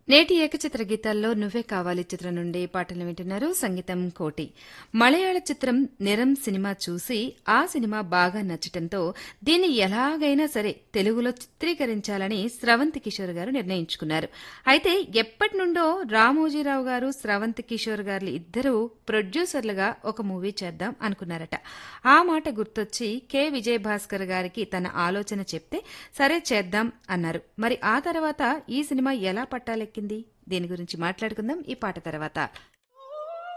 నేటి ఏకచిత్ర గీతాల్లో నువ్వే కావాలి చిత్రం నుండి పాటలు వింటున్నారు సంగీతం కోటి మలయాళ చిత్రం నిరం సినిమా చూసి ఆ సినిమా బాగా నచ్చటంతో దీన్ని ఎలాగైనా సరే తెలుగులో చిత్రీకరించాలని స్రవంతి కిషోర్ గారు నిర్ణయించుకున్నారు అయితే ఎప్పటి నుండో రామోజీరావు గారు స్రవంతి కిషోర్ గారు ఇద్దరూ ప్రొడ్యూసర్లుగా ఒక మూవీ చేద్దాం అనుకున్నారట ఆ మాట గుర్తొచ్చి కె విజయభాస్కర్ గారికి తన ఆలోచన చెప్తే సరే చేద్దాం అన్నారు మరి ఆ తర్వాత ఈ సినిమా ఎలా పట్టాలెక్కింది దీని గురించి మాట్లాడుకుందాం ఈ పాట తర్వాత